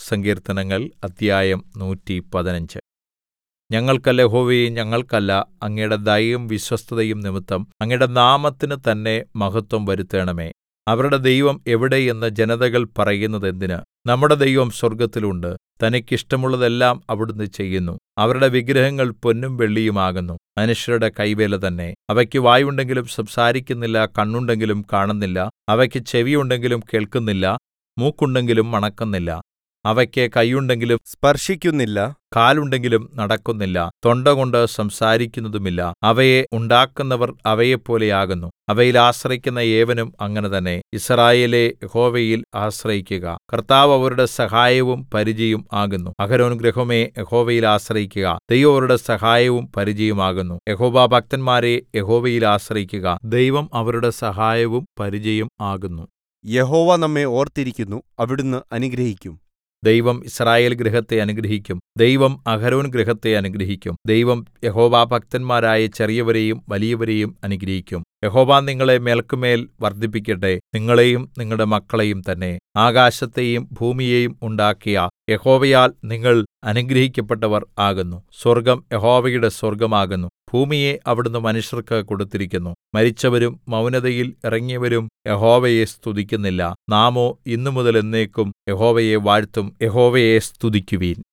സങ്കീർത്തനങ്ങൾ അധ്യായം നൂറ്റിപ്പതിനഞ്ച് ഞങ്ങൾക്കല്ല യഹോവേ ഞങ്ങൾക്കല്ല അങ്ങയുടെ ദയയും വിശ്വസ്തതയും നിമിത്തം അങ്ങയുടെ നാമത്തിന് തന്നെ മഹത്വം വരുത്തണമേ അവരുടെ ദൈവം എവിടെ എന്ന് ജനതകൾ പറയുന്നതെന്തിന് നമ്മുടെ ദൈവം സ്വർഗ്ഗത്തിൽ ഉണ്ട് തനിക്ക് ഇഷ്ടമുള്ളതെല്ലാം അവിടുന്ന് ചെയ്യുന്നു അവരുടെ വിഗ്രഹങ്ങൾ പൊന്നും വെള്ളിയും ആകുന്നു മനുഷ്യരുടെ കൈവേല തന്നെ അവയ്ക്ക് വായുണ്ടെങ്കിലും സംസാരിക്കുന്നില്ല കണ്ണുണ്ടെങ്കിലും കാണുന്നില്ല അവയ്ക്ക് ചെവിയുണ്ടെങ്കിലും കേൾക്കുന്നില്ല മൂക്കുണ്ടെങ്കിലും മണക്കുന്നില്ല അവയ്ക്ക് കൈയുണ്ടെങ്കിലും സ്പർശിക്കുന്നില്ല കാലുണ്ടെങ്കിലും നടക്കുന്നില്ല തൊണ്ടകൊണ്ട് സംസാരിക്കുന്നതുമില്ല അവയെ ഉണ്ടാക്കുന്നവർ അവയെപ്പോലെയാകുന്നു അവയിൽ ആശ്രയിക്കുന്ന ഏവനും അങ്ങനെ തന്നെ യിസ്രായേലേ യഹോവയിൽ ആശ്രയിക്കുക കർത്താവ് അവരുടെ സഹായവും പരിചയും ആകുന്നു അഹരോൻ ഗൃഹമേ യഹോവയിൽ ആശ്രയിക്കുക ദൈവം അവരുടെ സഹായവും പരിചയും ആകുന്നു യഹോവ ഭക്തന്മാരെ യഹോവയിൽ ആശ്രയിക്കുക ദൈവം അവരുടെ സഹായവും പരിചയും ആകുന്നു യഹോവ നമ്മെ ഓർത്തിരിക്കുന്നു അവിടുന്ന് അനുഗ്രഹിക്കും ദൈവം യിസ്രായേൽ ഗൃഹത്തെ അനുഗ്രഹിക്കും ദൈവം അഹരോൻ ഗൃഹത്തെ അനുഗ്രഹിക്കും ദൈവം യഹോവാഭക്തന്മാരായ ചെറിയവരെയും വലിയവരെയും അനുഗ്രഹിക്കും യഹോവ നിങ്ങളെ മേല്ക്കുമേൽ വർദ്ധിപ്പിക്കട്ടെ നിങ്ങളെയും നിങ്ങളുടെ മക്കളെയും തന്നെ ആകാശത്തെയും ഭൂമിയെയും ഉണ്ടാക്കിയ യഹോവയാൽ നിങ്ങൾ അനുഗ്രഹിക്കപ്പെട്ടവർ ആകുന്നു സ്വർഗ്ഗം യഹോവയുടെ സ്വർഗ്ഗമാകുന്നു ഭൂമിയെ അവിടുന്ന് മനുഷ്യർക്ക് കൊടുത്തിരിക്കുന്നു മരിച്ചവരും മൗനതയിൽ ഇറങ്ങിയവരും യഹോവയെ സ്തുതിക്കുന്നില്ല നാമോ ഇന്നുമുതൽ എന്നേക്കും യഹോവയെ വാഴ്ത്തും യഹോവയെ സ്തുതിക്കുവിൻ